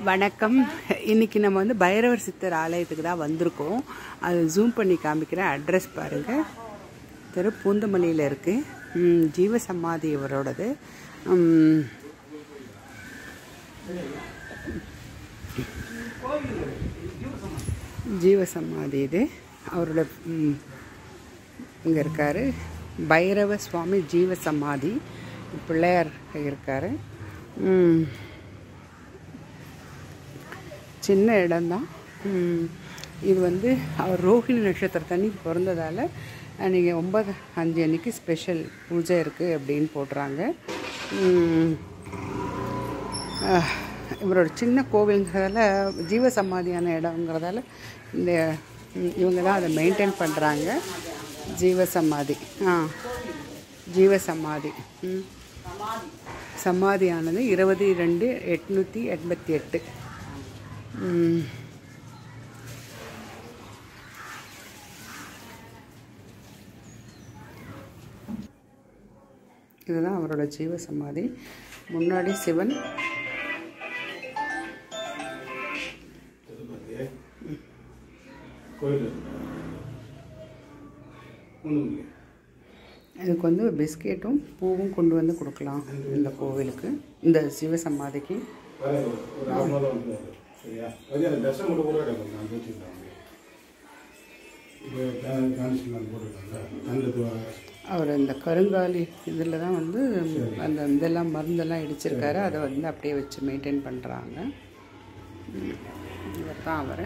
வணக்கம் இன்னைக்கு நம்ம வந்து பைரவர் சித்தர் ஆலயத்துக்கு தான் வந்திருக்கோம் அது ஜூம் பண்ணி காமிக்கிறேன் அட்ரஸ் பாருங்கள் திரு பூந்தமல்லியில் இருக்குது ஜீவ சமாதி இவரோடது ம், ஜீவ சமாதி இது அவரோட இங்கே இருக்கார் பைரவ சுவாமி ஜீவ சமாதி பிள்ளையார் இருக்கார் ம், சின்ன இடம்தான் ம், இது வந்து அவர் ரோஹிணி நட்சத்திரத்தன்னைக்கு பிறந்ததால் நீங்கள் ஒன்பது அஞ்சு அன்னைக்கு ஸ்பெஷல் பூஜை இருக்குது அப்படின்னு போடுறாங்க ம், அஹ், இவரோட சின்ன கோவிலுங்கிறதால ஜீவ சமாதியான இடங்கிறதால இந்த ம், இவங்க தான் அதை மெயின்டைன் பண்ணுறாங்க ஜீவ சமாதி ஆ ஜீவ சமாதி ம் சமாதியானது இருபது ரெண்டு எட்நூற்றி எண்பத்தி எட்டு ம். இதுதான் அவரோட ஜீவ சமாதி முன்னாடி சிவன் கோயில் ஒன்றும் இதுக்கு வந்து பிஸ்கெட்டும் பூவும் கொண்டு வந்து கொடுக்கலாம் இந்த கோவிலுக்கு இந்த சிவ சமாதிக்கு வேற ஒரு ஆறு நாள் வந்து சரியா அது அந்த ட்ரெஸ்ஸை மட்டும் கூட கிடக்கும் நான் வச்சுருக்கேன் இப்போ கான்ஸ்டியூன் போட்டுருக்காங்க தண்டத்து அவர் இந்த கருங்காலி இதில் தான் வந்து அந்த இதெல்லாம் மருந்தெல்லாம் இடிச்சிருக்காரு அதை வந்து அப்படியே வச்சு மெயின்டைன் பண்ணுறாங்க இவர் தான் அவர்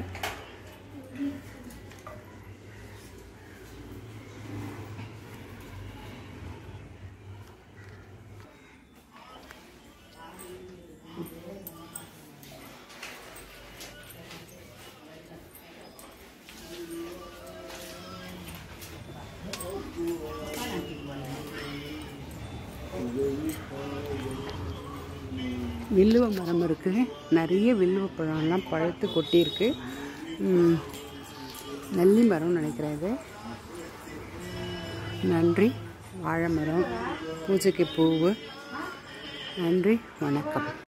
வில்லுவ மரம் இருக்குது நிறைய வில்லுவ பழம்லாம் பழுத்து கொட்டியிருக்கு ம், நெல்லி மரம்னு நினைக்கிறேன் இது நன்றி வாழை மரம் பூஜைக்கு பூவு நன்றி வணக்கம்